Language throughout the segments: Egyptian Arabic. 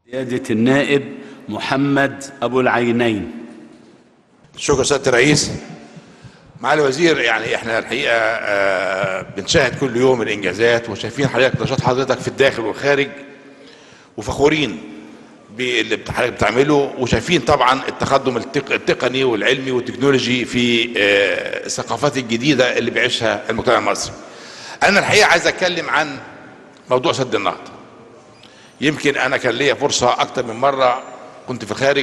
سيادة النائب محمد أبو العينين شكرا سياده الرئيس معالي الوزير يعني احنا الحقيقه آه، بنشاهد كل يوم الانجازات وشايفين حضرتك نشاط حضرتك في الداخل والخارج وفخورين باللي حضرتك بتعمله وشايفين طبعا التقدم التق- التقني والعلمي والتكنولوجي في آه، الثقافات الجديده اللي بيعيشها المجتمع المصري. انا الحقيقه عايز اتكلم عن موضوع سد النهضه. يمكن انا كان ليا فرصه اكتر من مره كنت في الخارج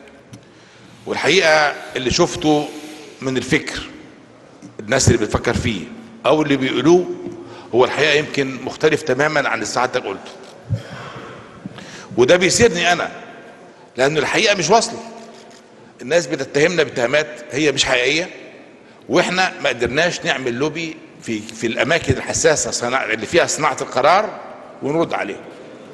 والحقيقه اللي شفته من الفكر الناس اللي بتفكر فيه او اللي بيقولوه هو الحقيقه يمكن مختلف تماما عن اللي سعادتك قلته وده بيسيرني انا لان الحقيقه مش واصله الناس بتتهمنا باتهامات هي مش حقيقيه واحنا ما قدرناش نعمل لوبي في في الاماكن الحساسه صناعة اللي فيها صناعه القرار ونرد عليهم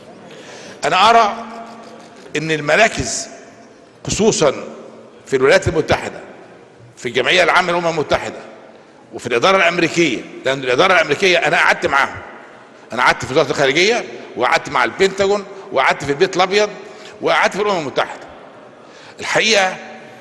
انا ارى ان المراكز خصوصا في الولايات المتحده في الجمعيه العامه للامم المتحده وفي الاداره الامريكيه لان الاداره الامريكيه انا قعدت معاهم انا قعدت في وزاره الخارجيه وقعدت مع البنتاجون وقعدت في البيت الابيض وقعدت في الامم المتحده الحقيقه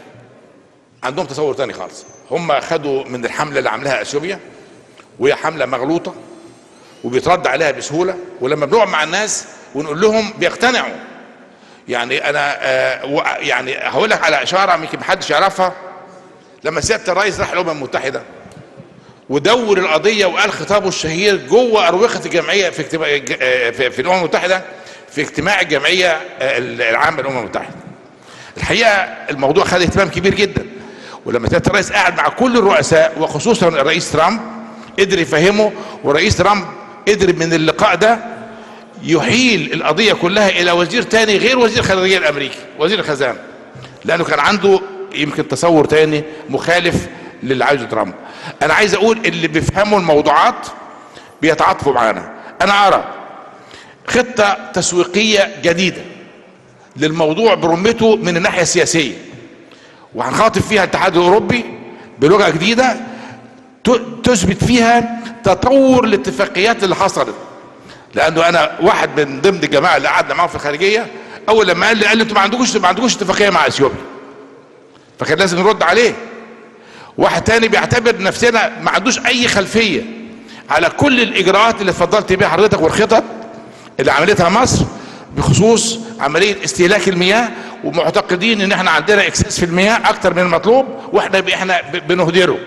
عندهم تصور تاني خالص هم خدوا من الحمله اللي عاملاها اثيوبيا وهي حمله مغلوطه وبيترد عليها بسهوله ولما بنقعد مع الناس ونقول لهم بيقتنعوا يعني انا آه و- يعني هقول لك على اشاره يمكن محدش يعرفها لما سياده الرئيس راح الامم المتحده ودور القضيه وقال خطابه الشهير جوه اروقه الجمعيه في اجتماع آه، في, في الامم المتحده في اجتماع الجمعيه آه، العامه للامم المتحده. الحقيقه الموضوع خد اهتمام كبير جدا ولما سياده الرئيس قاعد مع كل الرؤساء وخصوصا الرئيس ترامب قدر يفهمه ورئيس ترامب قدر من اللقاء ده يحيل القضيه كلها الى وزير تاني غير وزير الخارجيه الامريكي وزير الخزانه لانه كان عنده يمكن تصور تاني مخالف للي عايزه ترامب انا عايز اقول اللي بيفهموا الموضوعات بيتعاطفوا معانا انا ارى خطه تسويقيه جديده للموضوع برمته من الناحيه السياسيه وهنخاطب فيها الاتحاد الاوروبي بلغه جديده ت- تثبت فيها تطور الاتفاقيات اللي حصلت لانه انا واحد من ضمن الجماعه اللي قعدنا معاهم في الخارجيه اول لما قال لي قال لي انتوا ما عندكوش ما عندكوش اتفاقيه مع اثيوبيا فكان لازم نرد عليه واحد تاني بيعتبر نفسنا ما عندوش اي خلفيه على كل الاجراءات اللي اتفضلت بيها حضرتك والخطط اللي عملتها مصر بخصوص عمليه استهلاك المياه ومعتقدين ان احنا عندنا اكساس في المياه اكتر من المطلوب واحنا احنا ب- بنهدره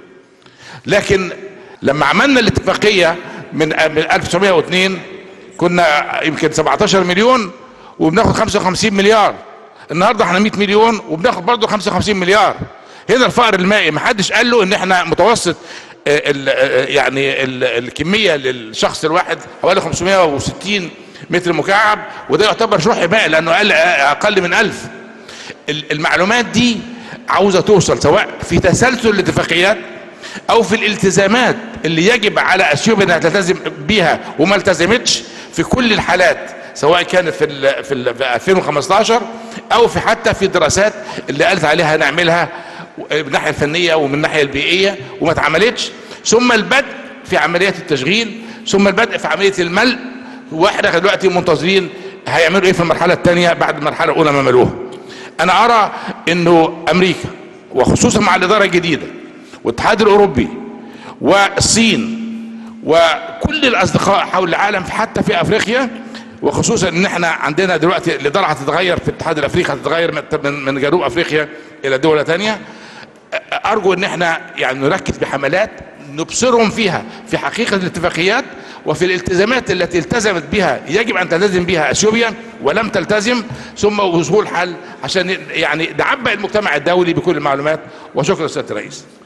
لكن لما عملنا الاتفاقيه من من 1902 كنا يمكن 17 مليون وبناخد 55 مليار النهارده احنا 100 مليون وبناخد برضه 55 مليار هنا الفقر المائي ما حدش قال له ان احنا متوسط آه، ال- آه، يعني ال- الكميه للشخص الواحد حوالي 560 متر مكعب وده يعتبر شح مائي لانه اقل اقل من 1000 ال- المعلومات دي عاوزه توصل سواء في تسلسل الاتفاقيات او في الالتزامات اللي يجب على اثيوبيا انها تلتزم بيها وما التزمتش في كل الحالات سواء كانت في ال في, ال في 2015 او في حتى في الدراسات اللي قالت عليها نعملها من الناحيه الفنيه ومن الناحيه البيئيه وما اتعملتش ثم البدء في عمليات التشغيل ثم البدء في عمليه الملء واحنا دلوقتي منتظرين هيعملوا ايه في المرحله الثانيه بعد المرحله الاولى ما ملوها انا ارى انه امريكا وخصوصا مع الاداره الجديده والاتحاد الاوروبي والصين وكل الاصدقاء حول العالم حتى في افريقيا وخصوصا ان احنا عندنا دلوقتي الاداره هتتغير في الاتحاد الافريقي هتتغير من- من من جنوب افريقيا الى دوله تانية ارجو ان احنا يعني نركز بحملات نبصرهم فيها في حقيقه الاتفاقيات وفي الالتزامات التي التزمت بها يجب ان تلتزم بها اثيوبيا ولم تلتزم ثم وصول حل عشان يعني نعبئ المجتمع الدولي بكل المعلومات وشكرا سياده الرئيس